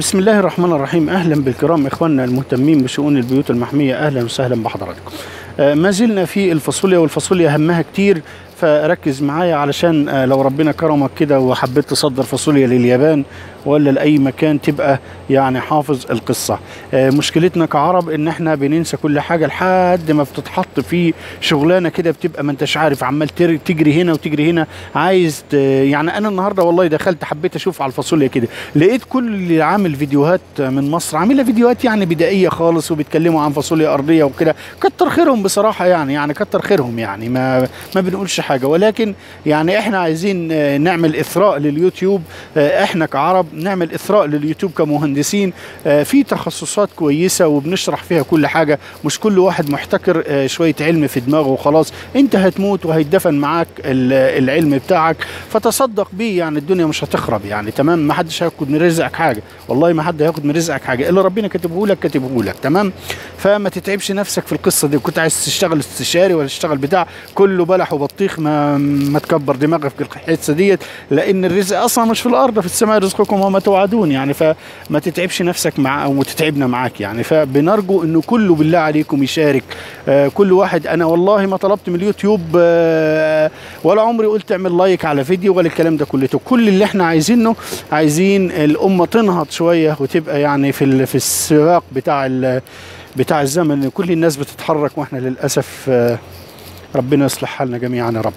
بسم الله الرحمن الرحيم اهلا بالكرام اخواننا المهتمين بشؤون البيوت المحميه اهلا وسهلا بحضراتكم. آه، ما زلنا في الفاصوليا والفاصوليا همها كتير فركز معايا علشان آه، لو ربنا كرمك كده وحبيت تصدر فاصوليا لليابان ولا لاي مكان تبقى يعني حافظ القصه. آه، مشكلتنا كعرب ان احنا بننسى كل حاجه لحد ما بتتحط في شغلانه كده بتبقى ما انتش عارف عمال تر- تجري هنا وتجري هنا عايز ت- يعني انا النهارده والله دخلت حبيت اشوف على الفاصوليا كده لقيت كل اللي عامل فيديوهات من مصر عامله فيديوهات يعني بدائيه خالص وبيتكلموا عن فاصوليا ارضيه وكده كتر خيرهم بصراحه يعني يعني كتر خيرهم يعني ما ما بنقولش حاجه ولكن يعني احنا عايزين آه، نعمل اثراء لليوتيوب آه، احنا كعرب نعمل اثراء لليوتيوب كمهندسين آه، في تخصصات كويسه وبنشرح فيها كل حاجه مش كل واحد محتكر آه، شويه علم في دماغه وخلاص انت هتموت وهيدفن معاك ال- العلم بتاعك فتصدق بيه يعني الدنيا مش هتخرب يعني تمام ما حدش هياخد من رزقك حاجه والله ما حد هياخد من رزقك حاجه الا ربنا كاتبه لك كاتبه لك تمام فما تتعبش نفسك في القصه دي كنت عايز تشتغل استشاري ولا تشتغل بتاع كله بلح وبطيخ ما ما تكبر دماغك في الحته ديت لان الرزق اصلا مش في الارض في السماء رزقكم وما توعدون يعني فما تتعبش نفسك مع او تتعبنا معاك يعني فبنرجو انه كله بالله عليكم يشارك آه كل واحد انا والله ما طلبت من اليوتيوب آه ولا عمري قلت اعمل لايك على فيديو ولا الكلام ده كله كل اللي احنا عايزينه عايزين الامه تنهض شويه وتبقى يعني في ال- في السباق بتاع ال- بتاع الزمن كل الناس بتتحرك واحنا للاسف آه ربنا يصلح حالنا جميعا يا رب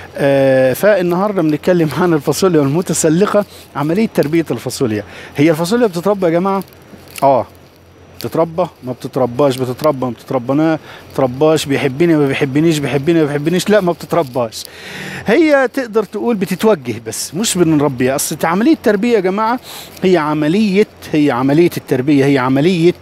آه فالنهارده بنتكلم عن الفاصوليا المتسلقه عمليه تربيه الفاصوليا هي الفاصوليا بتتربى يا جماعه اه بتتربى ما بتترباش بتتربى ما بتتربنا بتترباش بيحبني ما بيحبنيش بيحبني ما بيحبنيش لا ما بتترباش هي تقدر تقول بتتوجه بس مش بنربيها اصل عمليه التربيه يا جماعه هي عمليه هي عمليه التربيه هي عمليه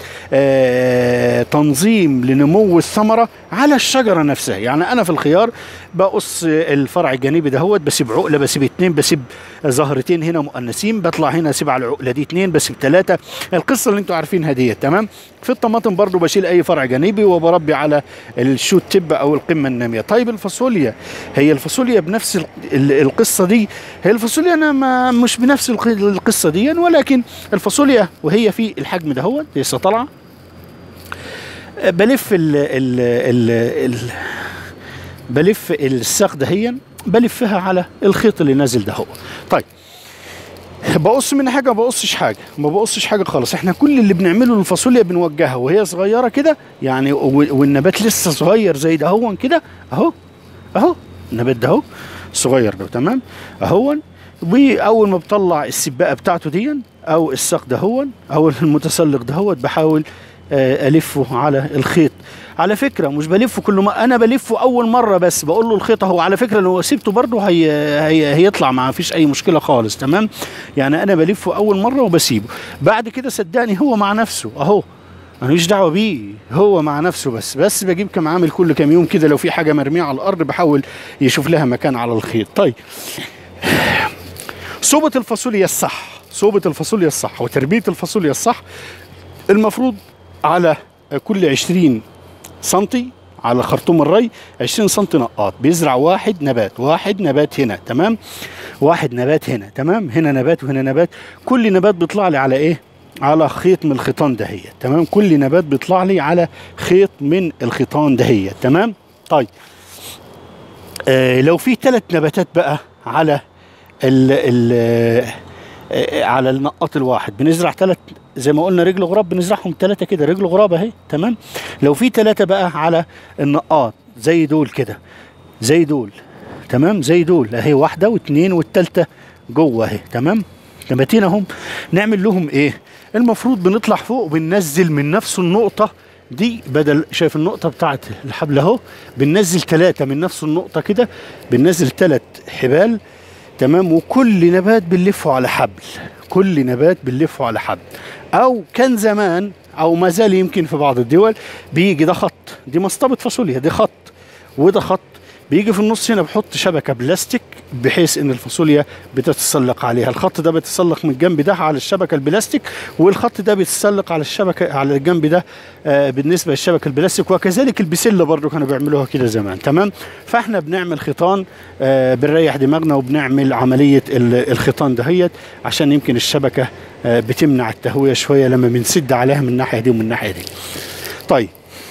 آه تنظيم لنمو الثمره على الشجره نفسها يعني انا في الخيار بقص الفرع الجانبي دهوت بسيب عقله بسيب اتنين بسيب زهرتين هنا مؤنسين بطلع هنا اسيب على العقله دي اتنين بسيب ثلاثه القصه اللي انتوا عارفينها ديت تمام في الطماطم برضو بشيل اي فرع جانبي وبربي على الشوت تب او القمه الناميه طيب الفاصوليا هي الفاصوليا بنفس ال- ال- القصه دي هي الفاصوليا انا ما مش بنفس الق- القصه دي ولكن الفاصوليا وهي في الحجم دهوت لسه طالعه بلف ال ال ال ال بلف الساق دهيا بلفها على الخيط اللي نازل ده هو طيب بقص من حاجه ما بقصش حاجه ما بقصش حاجه خالص احنا كل اللي بنعمله للفاصوليا بنوجهها وهي صغيره كده يعني و- والنبات لسه صغير زي ده هو كده اهو اهو النبات ده اهو صغير ده تمام اهو واول ما بطلع السباقه بتاعته دي او الساق ده هو او المتسلق ده هو بحاول آه، الفه على الخيط على فكره مش بلفه كل ما انا بلفه اول مره بس بقول له الخيط اهو على فكره لو سبته برضه هي... هي... هيطلع ما فيش اي مشكله خالص تمام يعني انا بلفه اول مره وبسيبه بعد كده صدقني هو مع نفسه اهو ماليش دعوه بيه هو مع نفسه بس بس بجيب كم عامل كل كام يوم كده لو في حاجه مرميه على الارض بحاول يشوف لها مكان على الخيط طيب صوبة الفاصوليا الصح صوبة الفاصوليا الصح وتربية الفاصوليا الصح المفروض على كل 20 سنتي على خرطوم الري 20 سنتي نقاط بيزرع واحد نبات واحد نبات هنا تمام واحد نبات هنا تمام هنا نبات وهنا نبات كل نبات بيطلع لي على ايه على خيط من الخيطان دهية تمام كل نبات بيطلع لي على خيط من الخيطان دهية تمام طيب آه لو في ثلاث نباتات بقى على ال ال آه، على النقاط الواحد بنزرع ثلاث زي ما قلنا رجل غراب بنزرعهم ثلاثه كده رجل غراب اهي تمام لو في ثلاثه بقى على النقاط زي دول كده زي دول تمام زي دول اهي واحده واثنين والثالثه جوه اهي تمام نباتين اهم نعمل لهم ايه المفروض بنطلع فوق وبننزل من نفس النقطه دي بدل شايف النقطه بتاعت الحبل اهو بننزل ثلاثه من نفس النقطه كده بننزل ثلاث حبال تمام وكل نبات بنلفه على حبل كل نبات بنلفه على حبل او كان زمان او ما زال يمكن في بعض الدول بيجي ده خط دي مصطبه فاصوليا دي خط وده خط بيجي في النص هنا بحط شبكه بلاستيك بحيث ان الفاصوليا بتتسلق عليها الخط ده بيتسلق من الجنب ده على الشبكه البلاستيك والخط ده بيتسلق على الشبكه على الجنب ده آه بالنسبه للشبكه البلاستيك وكذلك البسله برضو كانوا بيعملوها كده زمان تمام فاحنا بنعمل خيطان آه بنريح دماغنا وبنعمل عمليه ال- الخيطان دهيت عشان يمكن الشبكه آه بتمنع التهويه شويه لما بنسد عليها من الناحيه دي ومن الناحيه دي طيب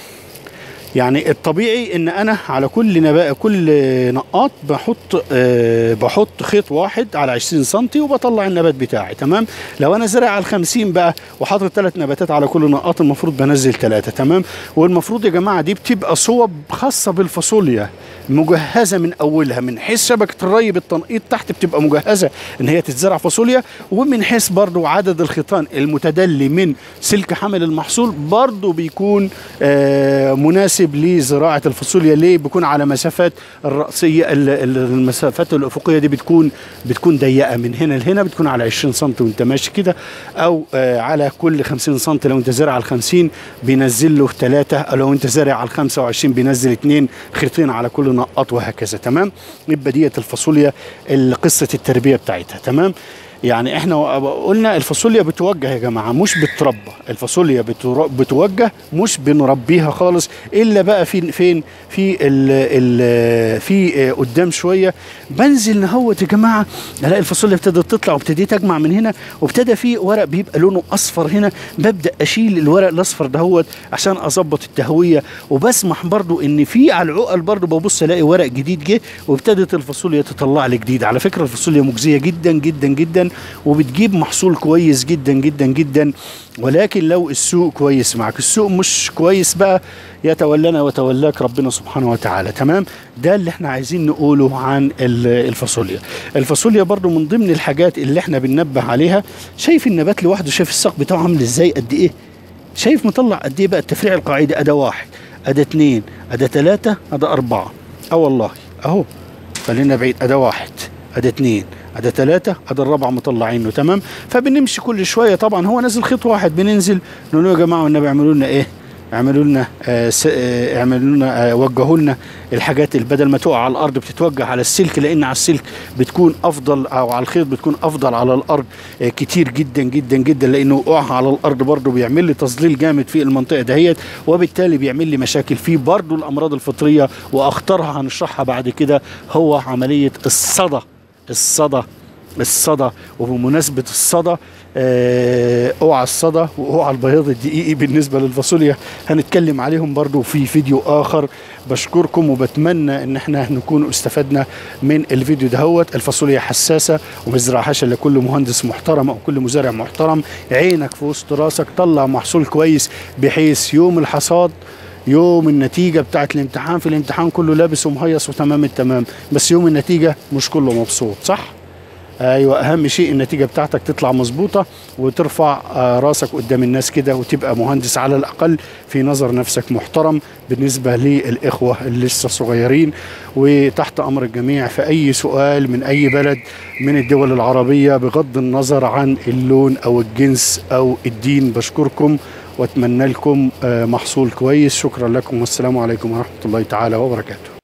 يعني الطبيعي ان انا على كل نبا كل نقاط بحط آه بحط خيط واحد على 20 سم وبطلع النبات بتاعي تمام لو انا زارع على 50 بقى وحاطط ثلاث نباتات على كل نقاط المفروض بنزل ثلاثه تمام والمفروض يا جماعه دي بتبقى صوب خاصه بالفاصوليا مجهزه من اولها من حيث شبكه الري بالتنقيط تحت بتبقى مجهزه ان هي تتزرع فاصوليا ومن حيث برضو عدد الخيطان المتدلي من سلك حمل المحصول برضو بيكون آه مناسب لزراعه الفاصوليا ليه بيكون على مسافات الرأسيه ال- ال- المسافات الافقيه دي بتكون بتكون ضيقه من هنا لهنا بتكون على 20 سم وانت ماشي كده او آه على كل 50 سم لو انت زارع على 50 بينزل له ثلاثه او لو انت زارع على 25 بينزل اثنين خيطين على كل نقاط وهكذا تمام يبقى ديت الفاصوليا ال- قصه التربيه بتاعتها تمام يعني احنا قلنا الفاصوليا بتوجه يا جماعه مش بتربى الفاصوليا بتر- بتوجه مش بنربيها خالص الا بقى في فين في ال ال في آه، قدام شويه بنزل نهوت يا جماعه الاقي الفاصوليا ابتدت تطلع وابتديت اجمع من هنا وابتدى في ورق بيبقى لونه اصفر هنا ببدا اشيل الورق الاصفر دهوت عشان اظبط التهويه وبسمح برضو ان في على العقل برضو ببص الاقي ورق جديد جه وابتدت الفاصوليا تطلع لي جديد على فكره الفاصوليا مجزيه جدا جدا جدا وبتجيب محصول كويس جدا جدا جدا ولكن لو السوق كويس معك السوق مش كويس بقى يتولانا وتولاك ربنا سبحانه وتعالى تمام ده اللي احنا عايزين نقوله عن ال- الفاصوليا الفاصوليا برضو من ضمن الحاجات اللي احنا بننبه عليها شايف النبات لوحده شايف الساق بتاعه عامل ازاي قد ايه شايف مطلع قد ايه بقى التفريع القاعدي اداه واحد اداه اثنين اداه ثلاثه اداه اربعه اه والله اهو خلينا بعيد اداه واحد اداه اثنين اداه ثلاثه اداه الرابعه مطلعينه تمام فبنمشي كل شويه طبعا هو نازل خيط واحد بننزل نقول له يا جماعه والنبي اعملوا لنا ايه اعملوا لنا آه س- آه اعملوا لنا آه وجهوا لنا الحاجات اللي بدل ما تقع على الارض بتتوجه على السلك لان على السلك بتكون افضل او على الخيط بتكون افضل على الارض آه كتير جدا جدا جدا لانه وقوعها على الارض برضه بيعمل لي تظليل جامد في المنطقه دهيت وبالتالي بيعمل لي مشاكل في برضه الامراض الفطريه واخطرها هنشرحها بعد كده هو عمليه الصدى الصدى الصدى وبمناسبة الصدى آه، اوعى الصدى واوعى البياض الدقيقي بالنسبة للفاصوليا هنتكلم عليهم برضو في فيديو اخر بشكركم وبتمنى ان احنا نكون استفدنا من الفيديو دهوت الفاصوليا حساسة وما يزرعهاش الا كل مهندس محترم او كل مزارع محترم عينك في وسط راسك طلع محصول كويس بحيث يوم الحصاد يوم النتيجة بتاعت الامتحان في الامتحان كله لابس ومهيص وتمام التمام بس يوم النتيجة مش كله مبسوط صح؟ ايوه اهم شيء النتيجه بتاعتك تطلع مظبوطه وترفع آه، راسك قدام الناس كده وتبقى مهندس على الاقل في نظر نفسك محترم بالنسبه للاخوه اللي لسه صغيرين وتحت امر الجميع في اي سؤال من اي بلد من الدول العربيه بغض النظر عن اللون او الجنس او الدين بشكركم واتمنى لكم آه، محصول كويس شكرا لكم والسلام عليكم ورحمه الله تعالى وبركاته